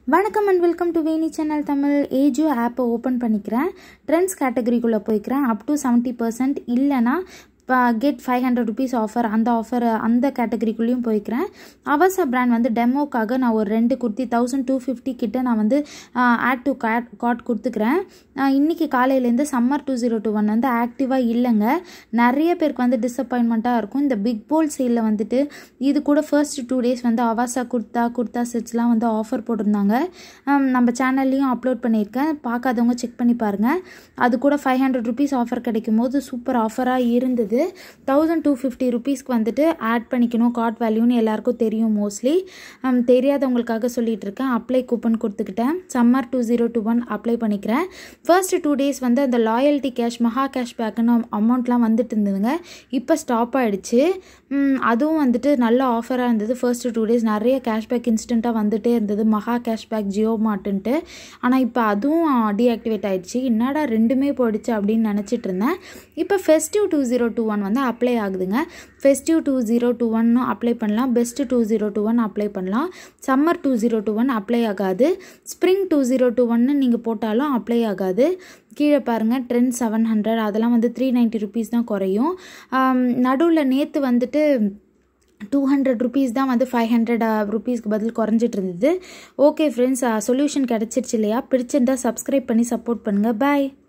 வணக்கம் and welcome to Veni channel Tamil Ajio ஆப்பை open பண்ணிக்கிறேன் ட்ரெண்ட்ஸ் கேட்டகரிக்குள்ளே போய்க்கிறேன் அப் டு செவன்ட்டி பர்சன்ட் இல்லைனா get five hundred rupees offer அந்த ஆஃபர் அந்த கேட்டகரிக்குள்ளேயும் போய்க்கிறேன் அவசா பிராண்ட் வந்து டெமோக்காக நான் ஒரு ரெண்டு குர்த்தி தௌசண்ட் டூ ஃபிஃப்டி கிட்ட நான் வந்து ஆட் டு கேட் காட் கொடுத்துக்கிறேன் இன்றைக்கி காலையிலேருந்து summer two zero two one வந்து ஆக்டிவாக இல்லைங்க நிறைய பேருக்கு வந்து டிசப்பாயின்மெண்ட்டாக இருக்கும் இந்த பிக் போல் சேலில் வந்துட்டு இது கூட ஃபர்ஸ்ட் டூ டேஸ் வந்து அவாசா குர்த்தா குர்த்தா செட்ஸ்லாம் வந்து ஆஃபர் போட்டிருந்தாங்க நம்ம சேனல்லையும் அப்லோட் பண்ணியிருக்கேன் பார்க்காதவங்க செக் பண்ணி பாருங்கள் அது கூட ஃபைவ் ஹண்ட்ரட் ருபீஸ் ஆஃபர் கிடைக்கும் போது சூப்பர் ஆஃபராக இருந்தது தௌசண்ட் டூ ஃபிஃப்டி ருபீஸ்க்கு வந்துட்டு ஆட் பண்ணிக்கணும் கார்ட் வேல்யூன்னு எல்லாருக்கும் தெரியும் மோஸ்ட்லி தெரியாதவங்களுக்காக சொல்லிகிட்டு இருக்கேன் அப்ளை கூப்பன் கொடுத்துக்கிட்டேன் summer two zero two one apply பண்ணிக்கிறேன் ஃபர்ஸ்ட் டூ டேஸ் வந்து அந்த லாயல்ட்டி கேஷ் மஹா கேஷ் பேக்குன்னு அமௌண்ட்லாம் வந்துட்டு இருந்ததுங்க இப்போ ஸ்டாப் ஆகிடுச்சு அதுவும் வந்துட்டு நல்ல ஆஃபராக இருந்தது ஃபர்ஸ்ட் டூ டேஸ் நிறைய கேஷ்பேக் இன்ஸ்டண்ட்டாக வந்துகிட்டே இருந்தது மஹா கேஷ்பேக் ஜியோ மார்ட்டுன்ட்டு ஆனால் இப்போ அதுவும் டீஆக்டிவேட் ஆகிடுச்சு என்னடா ரெண்டுமே போயிடுச்சு அப்படின்னு நினச்சிட்டு இருந்தேன் இப்போ festive two zero two one வந்து அப்ளை ஆகுதுங்க ஃபெஸ்டிவ் டூ ஜீரோ டூ ஒன்னும் அப்ளை பண்ணலாம் best two zero two one apply பண்ணலாம் summer two zero two one apply ஆகாது spring two zero two one நீங்கள் போட்டாலும் அப்ளை ஆகாது கீழே பாருங்கள் ட்ரெண்ட் செவன் ஹண்ட்ரட் அதெல்லாம் வந்து த்ரீ நைன்ட்டி ருபீஸ் தான் குறையும் நடுவில் நேற்று வந்துட்டு டூ ஹண்ட்ரட் ருபீஸ் தான் வந்து ஃபைவ் ஹண்ட்ரட் ருபீஸ்க்கு பதில் குறைஞ்சிட்டு இருந்தது ஓகே ஃப்ரெண்ட்ஸ் சொல்யூஷன் கிடச்சிருச்சு இல்லையா பிடிச்சிருந்தா சப்ஸ்கிரைப் பண்ணி சப்போர்ட் பண்ணுங்கள் பாய்